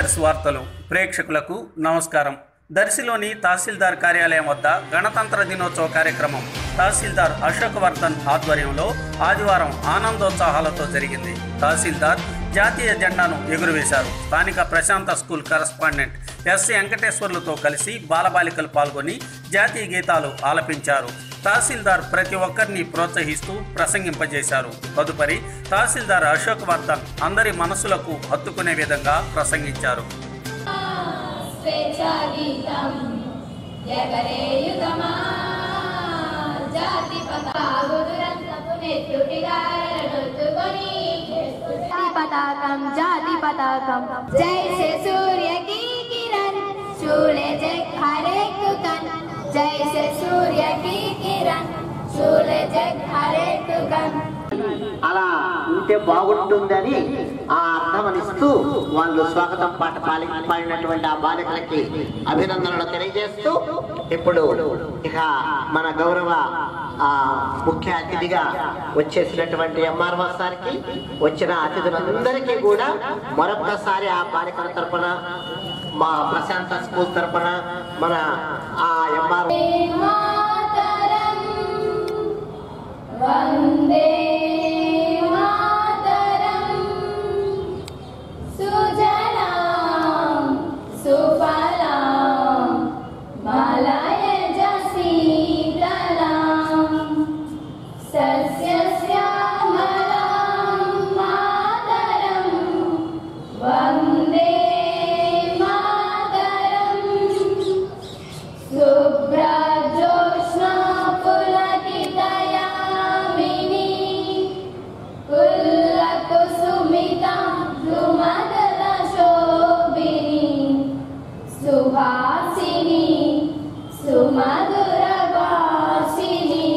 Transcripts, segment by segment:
దర్శి వార్తలు ప్రేక్షకులకు నమస్కారం దర్శిలోని తహసీల్దార్ కార్యాలయం వద్ద గణతంత్ర దినోత్సవ కార్యక్రమం తహసీల్దార్ అశోక్ వర్ధన్ ఆధ్వర్యంలో ఆదివారం ఆనందోత్సాహాలతో జరిగింది తహసీల్దార్ జాతీయ జెండాను ఎగురవేశారు స్థానిక ప్రశాంత స్కూల్ కరస్పాండెంట్ ఎస్ వెంకటేశ్వర్లతో కలిసి బాలబాలికలు పాల్గొని జాతీయ గీతాలు ఆలపించారు తహసీల్దార్ ప్రతి ఒక్కరిని ప్రోత్సహిస్తూ ప్రసంగింపజేశారు తదుపరి తహసీల్దార్ అశోక్ వర్ధన్ అందరి మనసులకు హత్తుకునే విధంగా ప్రసంగించారు స్వేచ్ఛాగీతం ఎగరేయుతమా జాతి పతాగుదురంతపు నెత్తుటిగారనొత్తుకొని జాతి పతాకం జాతి పతాకం జైసే సూర్య की किरण चूले जग हरेक कन जैसे सूर्य की किरण चूले जग हरेक कन అలా ఉంటే బాగుంటుందని ఆ అర్థమనిస్తూ వాళ్ళు స్వాగతం పాట పాలి పాడినటువంటి ఆ బాలికలకి అభినందనలు తెలియజేస్తూ ఇప్పుడు ఇక మన గౌరవ ఆ ముఖ్య అతిథిగా వచ్చేసినటువంటి ఎంఆర్ఓ సార్కి వచ్చిన అతిథులందరికీ కూడా మరొక్కసారి ఆ బాలికల తరపున మా ప్రశాంత స్కూల్ తరపున మన ఆ ఎంఆర్ఓ మాతరం వందే మాతరం సుజలాం సుఫలాం మలయజ శీతలాం సస్యశ్యామలాం మాతరం వందే మాతరం शुभ्रजोत्स्ना पुलकितयामिनी पुल्लकुसुमिता द्रुमदलशोभिनी सुहासिनी सुमधुरभाषिणी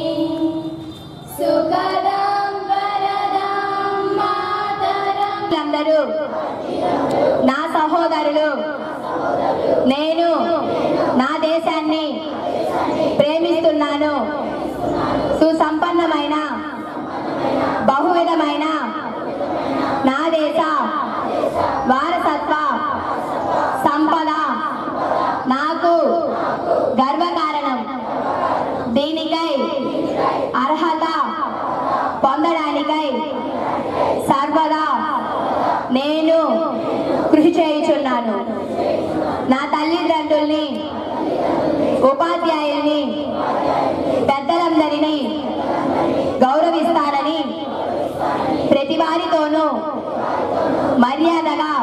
सुखदां वरदां मातरम् అందరూ నా సహోదరులు నేను నా దేశాన్ని ప్రేమిస్తున్నాను సుసంపన్నమైన బహువిధమైన నా దేశ వారసత్వ సంపద నాకు గర్వకారణం దీనికై అర్హత పొందడానికై సర్వదా నేను కృషి చేయుచున్నాను నా తల్లిదండ్రుల్ని ఉపాధ్యాయుల్ని పెద్దలందరినీ గౌరవిస్తానని ప్రతి వారితోనూ మర్యాదగా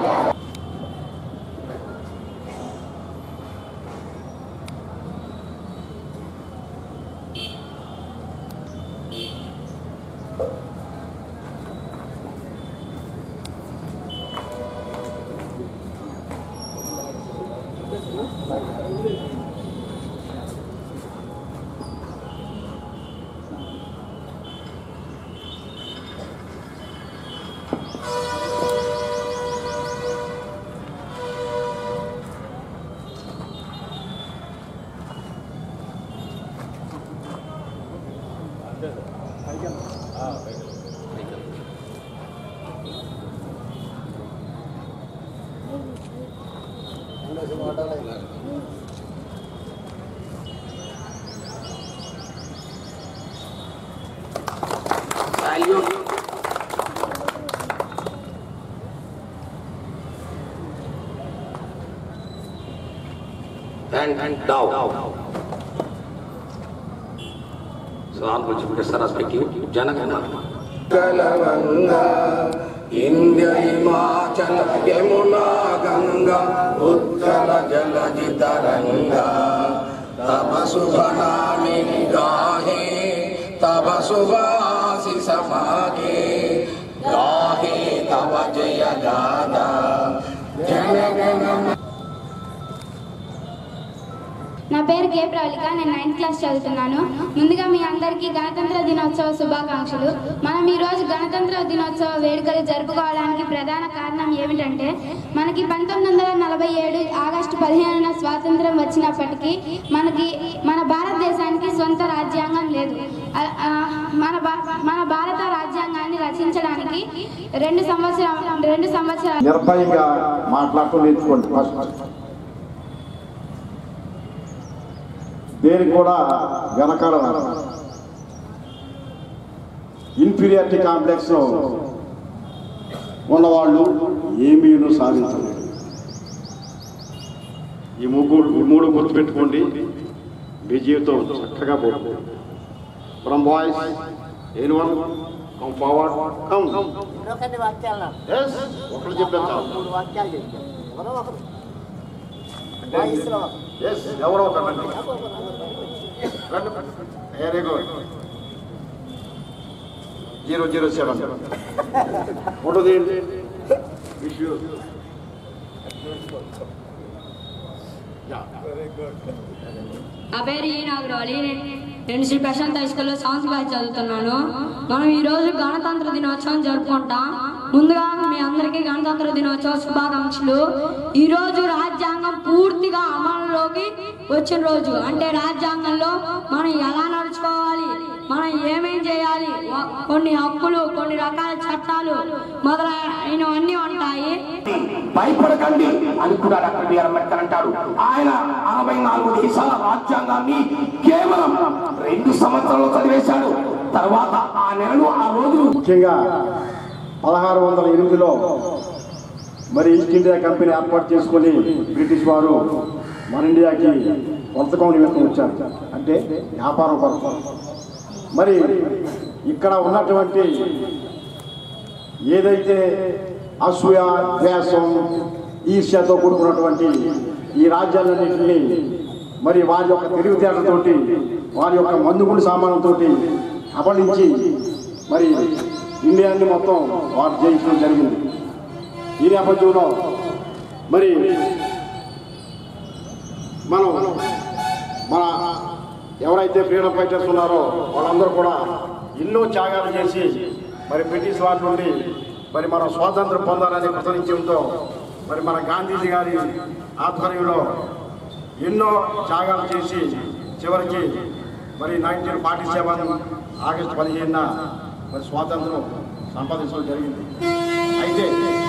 and, and down. So all which we are speaking, Janaganama. గలవంగా ఇంద్య హిమాచల యమునా గంగా ఉత్కల జలధి తరంగా తవ శుభనామి గాహే తవ శుభాసి సమాగే గాహే తవ జయ గాదా జనగణ నా పేరు కే ప్రవళిక నేను నైన్త్ క్లాస్ చదువుతున్నాను ముందుగా మీ అందరికీ గణతంత్ర దినోత్సవ శుభాకాంక్షలు మనం ఈ రోజు గణతంత్ర దినోత్సవ వేడుకలు జరుపుకోవడానికి ప్రధాన కారణం ఏమిటంటే మనకి పంతొమ్మిది వందల నలభై ఏడు ఆగస్టు పదిహేనున స్వాతంత్రం వచ్చినప్పటికీ మనకి మన భారతదేశానికి సొంత రాజ్యాంగం లేదు ఆ- ఆ, మన భా- మన భారత రాజ్యాంగాన్ని రచించడానికి రెండు సంవత్సరం రెండు సంవత్సరాలు నిర్భయంగా మాట్లాడుతూ నేర్చుకోండి ఫస్ట్ దేనికి కూడా వెనకాల ఇన్ఫీరియారిటీ కాంప్లెక్స్ ఉన్నవాళ్ళు ఏమీను సాధించలేరు ఈ ముగ్గురు ఈ మూడు గుర్తుపెట్టుకోండి మీ జీవితం చక్కగా పోతుంది from boys any one come forward come ఒకటి వాక్యాలు ఎస్ ఒకరు చెప్పారు చాలు. మూడు వాక్యాలు చెప్పారు ఎవరో ఒకరు ఎస్ ఎవరో ఒకరు రండి. రండి very good zero zero seven ఉంటుంది విష్ యూ నా పేరు ఈ నాగరాలి నేను శ్రీ ప్రశాంత్ హై స్కూల్లో సెవెంత్ క్లాస్ చదువుతున్నాను మనం ఈ రోజు గణతంత్ర దినోత్సవం జరుపుకుంటాం ముందుగా మీ అందరికీ గణతంత్ర దినోత్సవ శుభాకాంక్షలు ఈ రోజు రాజ్యాంగం పూర్తిగా అమలులోకి వచ్చిన రోజు అంటే రాజ్యాంగంలో మనం ఎలా నడుచుకోవాలి మనం ఏమేం చేయాలి వ- కొన్ని హక్కులు కొన్ని రకాల చట్టాలు మొదలైనవన్నీ ఉంటాయి భయపడకండి అని కూడా డాక్టర్ బిఆర్ అంబేద్కర్ అంటారు ఆయన అరవై నాలుగు దేశాల రాజ్యాంగాన్ని కేవలం రెండు సంవత్సరాలు చదివేశాడు తర్వాత ఆ నెలలు ఆ రోజులు ముఖ్యంగా పదహారు వందల ఎనిమిదిలో మరి ఈస్ట్ ఇండియా కంపెనీ ఏర్పాటు చేసుకొని బ్రిటిష్ వారు మన ఇండియాకి వర్తకం నిమిత్తం వచ్చారు అంటే వ్యాపారం కొరకు మరి ఇక్కడ ఉన్నటువంటి ఏదైతే అసూయ ద్వేషం ఈర్ష్యతో కూడుకున్నటువంటి ఈ రాజ్యాలన్నింటినీ మరి వారి యొక్క తెలివితేటలతోటి వారి యొక్క మందుగుండు సామానంతోటి అపలించి మరి ఇండియాని మొత్తం వారు జయించడం జరిగింది ఈ నేపథ్యంలో మరి మనం మన ఎవరైతే ఫ్రీడమ్ ఫైటర్స్ ఉన్నారో వాళ్ళందరూ కూడా ఎన్నో త్యాగాలు చేసి మరి బ్రిటిష్ వారి నుండి మరి మనం స్వాతంత్రం పొందాలనే కృతనిశ్చయంతో మరి మన గాంధీజీ గారి ఆధ్వర్యంలో ఎన్నో త్యాగాలు చేసి చివరికి మరి నైన్టీన్ ఫార్టీ సెవెన్ ఆగస్టు పదిహేనున మరి స్వాతంత్రం సంపాదించడం జరిగింది అయితే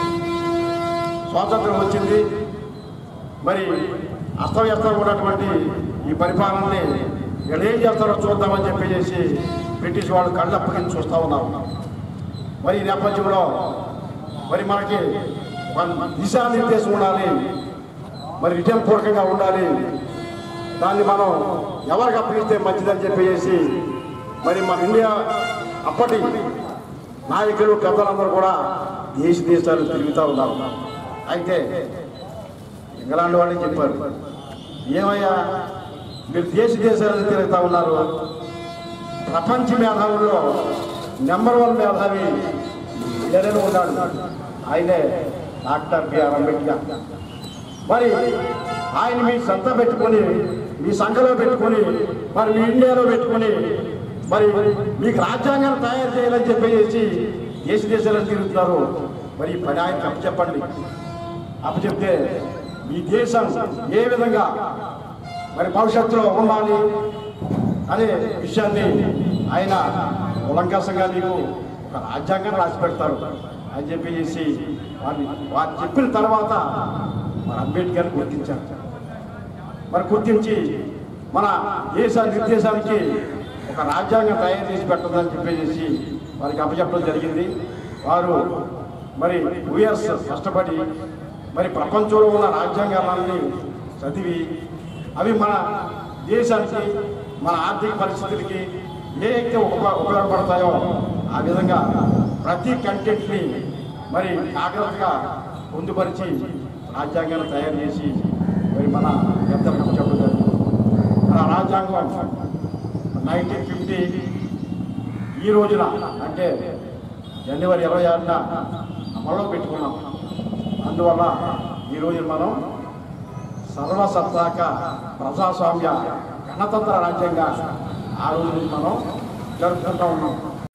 స్వాతంత్రం వచ్చింది మరి అస్తవ్యస్తంగా ఉన్నటువంటి ఈ పరిపాలనని వీళ్ళు ఏం చేస్తారో చూద్దామని చెప్పేసి బ్రిటిష్ వాళ్ళు కళ్ళప్పగించి చూస్తూ ఉన్నారు మరి ఈ నేపథ్యంలో మరి మనకి ఒక దిశానిర్దేశం ఉండాలి మరి విజయపూర్వకంగా ఉండాలి దాన్ని మనం ఎవరికి అప్పగిస్తే మంచిదని చెప్పేసి మరి మన ఇండియా అప్పటి నాయకులు పెద్దలందరూ కూడా దేశ దేశాలు తిరుగుతూ ఉన్నారు అయితే ఇంగ్లాండ్ వాళ్ళకి చెప్పారు ఏమయ్యా మీరు దేశ దేశాలను తిరుగుతూ ఉన్నారు ప్రపంచ మేధావుల్లో నెంబర్ వన్ మేధావి ఎవరైనా ఉన్నాడు ఆయనే డాక్టర్ బిఆర్ అంబేద్కర్ మరి ఆయన మీ సంత పెట్టుకొని మీ సంఘలో పెట్టుకొని మరి మీ ఇండియాలో పెట్టుకొని మరి మీకు రాజ్యాంగాన్ని తయారు చేయాలని చెప్పేసి దేశ దేశాలను తిరుగుతున్నారు మరి ఈ పని ఆయనకి అప్పచెప్పండి అప్పచెప్తే ఈ దేశం ఏ విధంగా మరి భవిష్యత్తులో ఉండాలి అనే విషయాన్ని ఆయన ఉలంకాసంగా మీకు ఒక రాజ్యాంగాన్ని రాసి పెడతారు అని చెప్పేసి వారిని వారు చెప్పిన తర్వాత మరి అంబేద్కర్ గుర్తించారు మరి గుర్తించి మన దేశ నిర్దేశానికి ఒక రాజ్యాంగం తయారు చేసి పెట్టదని చెప్పేసి వారికి అప్పచెప్పడం జరిగింది వారు మరి టూ ఇయర్స్ కష్టపడి మరి ప్రపంచంలో ఉన్న రాజ్యాంగాలన్నీ చదివి అవి మన దేశానికి మన ఆర్థిక పరిస్థితులకి ఏ అయితే ఉప ఉపయోగపడతాయో ఆ విధంగా ప్రతి కంటెంట్ని మరి జాగ్రత్తగా పొందుపరిచి రాజ్యాంగాన్ని తయారు చేసి మరి మన పెద్దలకు చెప్పడం జరిగింది మన రాజ్యాంగం నైన్టీన్ ఫిఫ్టీ ఈ రోజున అంటే జనవరి ఇరవై ఆరున అమల్లో పెట్టుకున్నాం అందువల్ల ఈ రోజు మనం సర్వసత్తాక ప్రజాస్వామ్య గణతంత్ర రాజ్యంగా ఆ రోజు నుంచి మనం జరుపుకుంటూ ఉన్నాం